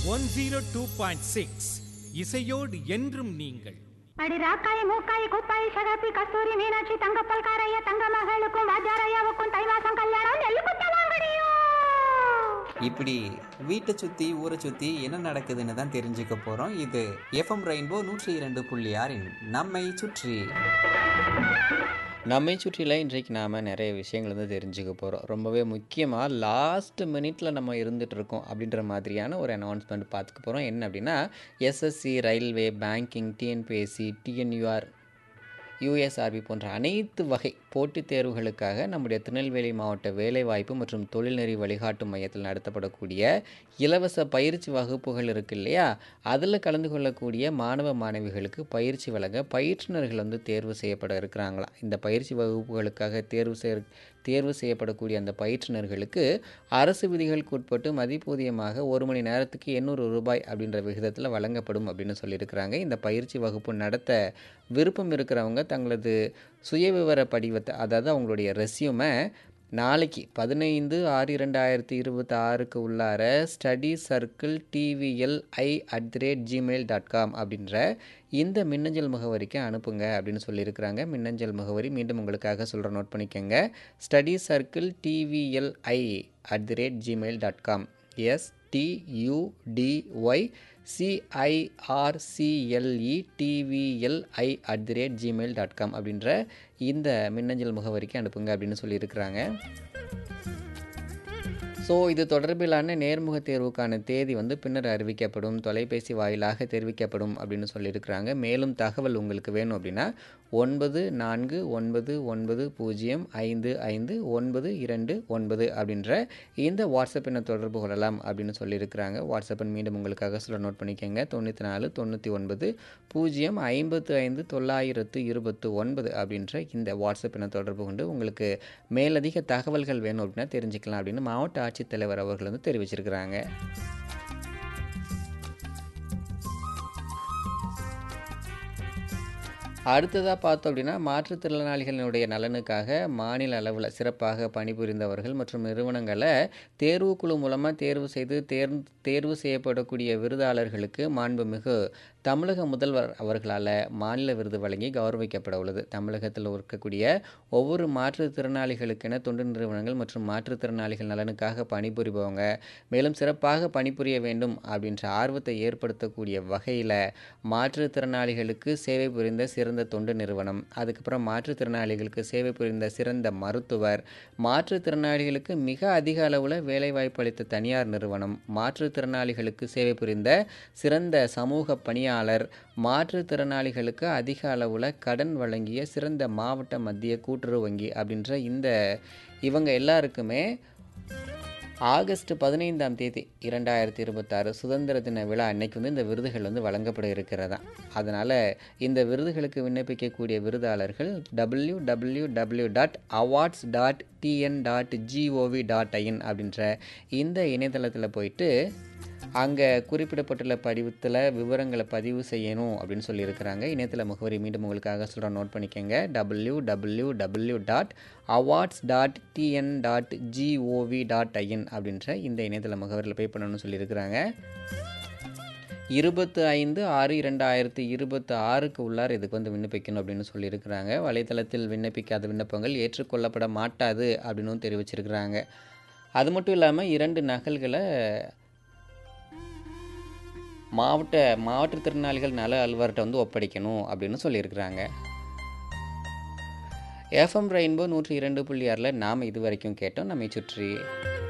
one zero two point six இசையோடு என்றும் நீங்கள் அடி ராக்காய் மூக்காய் குப்பாய் சகப்பி கஸ்தூரி மீனாட்சி தங்கப்பல் காரையா தங்க மகளுக்கும் வாஜாரையாவுக்கும் தை மாசம் கல்யாணம் நெல்லு குத்த வாங்கடியும் இப்படி வீட்டை சுற்றி ஊரை சுற்றி என்ன நடக்குதுன்னு தான் தெரிஞ்சுக்க போகிறோம் இது எஃப்எம் ரெயின்போ நூற்றி இரண்டு புள்ளி ஆறின் நம்மை சுற்றி நம்மை சுற்றில இன்றைக்கு நாம் நிறைய விஷயங்கள் வந்து தெரிஞ்சுக்க போகிறோம் ரொம்பவே முக்கியமாக லாஸ்ட் மினிட்ல நம்ம இருந்துட்டு இருக்கோம் அப்படின்ற மாதிரியான ஒரு அனௌன்ஸ்மெண்ட் பார்த்துக்க போகிறோம் என்ன அப்படின்னா SSC railway banking TNPSC TNUR USRB போன்ற அனைத்து வகை போட்டித் தேர்வுகளுக்காக நம்முடைய திருநெல்வேலி மாவட்ட வேலைவாய்ப்பு மற்றும் தொழில்நெறி வழிகாட்டு மையத்தில் நடத்தப்படக்கூடிய இலவச பயிற்சி வகுப்புகள் இருக்கு இல்லையா அதில் கலந்து கொள்ளக்கூடிய மாணவ மாணவிகளுக்கு பயிற்சி வழங்க பயிற்றுனர்கள் வந்து தேர்வு செய்யப்பட இருக்கிறாங்களாம் இந்த பயிற்சி வகுப்புகளுக்காக தேர்வு செய் தேர்வு செய்யப்படக்கூடிய அந்த பயிற்றுனர்களுக்கு அரசு விதிகளுக்கு உட்பட்டு மதிப்பூதியமாக ஒரு மணி நேரத்துக்கு எண்ணூறு ரூபாய் அப்படின்ற விகிதத்தில் வழங்கப்படும் அப்படின்னு சொல்லியிருக்கிறாங்க இந்த பயிற்சி வகுப்பு நடத்த விருப்பம் இருக்கிறவங்க தங்களது சுயவிவர படிவத்தை அதாவது அவங்களுடைய ரெஸ்யூமை நாளைக்கு பதினைந்து ஆறு இரண்டாயிரத்தி இருபத்தி ஆறுக்கு உள்ளார study circle TVL I at the rate Gmail dot com அப்படின்ற இந்த மின்னஞ்சல் முகவரிக்கு அனுப்புங்க அப்படின்னு சொல்லியிருக்கிறாங்க மின்னஞ்சல் முகவரி மீண்டும் உங்களுக்காக சொல்கிற நோட் பண்ணிக்கோங்க study circle TVL I at the rate Gmail dot com S TUDY CIRCLE TVLI at the rate Gmail dot com அப்படின்ற இந்த மின்னஞ்சல் முகவரிக்கு அனுப்புங்க அப்படின்னு சொல்லியிருக்கிறாங்க ஸோ இது தொடர்பிலான நேர்முக தேர்வுக்கான தேதி வந்து பின்னர் அறிவிக்கப்படும் தொலைபேசி வாயிலாக தெரிவிக்கப்படும் அப்படின்னு சொல்லியிருக்கிறாங்க மேலும் தகவல் உங்களுக்கு வேணும் அப்படின்னா ஒன்பது நான்கு ஒன்பது ஒன்பது பூஜ்ஜியம் ஐந்து ஐந்து ஒன்பது இரண்டு ஒன்பது அப்படின்ற இந்த வாட்ஸ்அப் எண்ணை தொடர்பு கொள்ளலாம் அப்படின்னு சொல்லியிருக்கிறாங்க வாட்ஸ்அப் எண் மீண்டும் உங்களுக்காக சொல்ல நோட் பண்ணிக்கோங்க தொண்ணூற்றி நாலு தொண்ணூற்றி ஒன்பது பூஜ்ஜியம் ஐம்பத்து ஐந்து தொள்ளாயிரத்து இருபத்து ஒன்பது அப்படின்ற இந்த வாட்ஸ்அப் எண்ணை தொடர்பு கொண்டு உங்களுக்கு மேலதிக தகவல்கள் வேணும் அப்படின்னா தெரிஞ்சுக்கலாம் அப்படின்னு மாவட்ட ஆட்சித்தலைவர் அவர்கள் வந்து தெரிவிச்சிருக்கிறாங்க அடுத்ததாக பார்த்தோம் அப்படின்னா மாற்றுத்திறனாளிகளினுடைய நலனுக்காக மாநில அளவில் சிறப்பாக பணிபுரிந்தவர்கள் மற்றும் நிறுவனங்களை தேர்வுக்குழு மூலமாக தேர்வு செய்து தேர் தேர்வு செய்யப்படக்கூடிய விருதாளர்களுக்கு மாண்புமிகு தமிழக முதல்வர் அவர்களால் மாநில விருது வழங்கி கௌரவிக்கப்பட உள்ளது தமிழகத்தில் இருக்கக்கூடிய ஒவ்வொரு மாற்றுத்திறனாளிகளுக்கென தொண்டு நிறுவனங்கள் மற்றும் மாற்றுத்திறனாளிகள் நலனுக்காக பணிபுரிபவங்க மேலும் சிறப்பாக பணிபுரிய வேண்டும் அப்படின்ற ஆர்வத்தை ஏற்படுத்தக்கூடிய வகையில் மாற்றுத்திறனாளிகளுக்கு சேவை புரிந்த சிறந்த தொண்டு நிறுவனம் அதுக்கப்புறம் மாற்றுத்திறனாளிகளுக்கு சேவை புரிந்த சிறந்த மருத்துவர் மாற்றுத்திறனாளிகளுக்கு மிக அதிக அளவில் வேலைவாய்ப்பு அளித்த தனியார் நிறுவனம் மாற்றுத்திறனாளிகளுக்கு சேவை புரிந்த சிறந்த சமூக பணியாளர் மாற்றுத்திறனாளிகளுக்கு அதிக அளவில் கடன் வழங்கிய சிறந்த மாவட்ட மத்திய கூட்டுறவு வங்கி அப்படின்ற இந்த இவங்க எல்லாருக்குமே ஆகஸ்ட் பதினைந்தாம் தேதி இரண்டாயிரத்தி இருபத்தாறு சுதந்திர தின விழா அன்னைக்கு வந்து இந்த விருதுகள் வந்து வழங்கப்பட இருக்கிறதா அதனால் இந்த விருதுகளுக்கு விண்ணப்பிக்கக்கூடிய விருதாளர்கள் W W W dot awards dot TN dot GOV dot IN அப்படின்ற இந்த இணையதளத்தில் போயிட்டு அங்கே குறிப்பிடப்பட்டுள்ள படிவத்தில் விவரங்களை பதிவு செய்யணும் அப்படின்னு சொல்லியிருக்கிறாங்க இணையதள முகவரி மீண்டும் உங்களுக்காக சொல்கிறேன் நோட் பண்ணிக்கோங்க W W W dot awards dot TN dot GOV dot IN அப்படின்ற இந்த இணையதள முகவரியில் பே பண்ணணும்னு சொல்லியிருக்கிறாங்க இருபத்து ஐந்து ஆறு இரண்டாயிரத்தி இருபத்தி ஆறுக்கு உள்ளார் இதுக்கு வந்து விண்ணப்பிக்கணும் அப்படின்னு சொல்லியிருக்கிறாங்க வலைத்தளத்தில் விண்ணப்பிக்காத விண்ணப்பங்கள் ஏற்றுக்கொள்ளப்பட மாட்டாது அப்படின்னு தெரிவிச்சிருக்கிறாங்க அது மட்டும் இல்லாமல் இரண்டு நகல்களை மாவட்ட மாற்றுத்திறனாளிகள் நல அலுவலர்கிட்ட வந்து ஒப்படைக்கணும் அப்படின்னு சொல்லியிருக்கிறாங்க எஃப்எம் ரெயின்போ நூற்றி இரண்டு புள்ளி ஆறில் நாம் இது வரைக்கும் கேட்டோம் நம்மை சுற்றி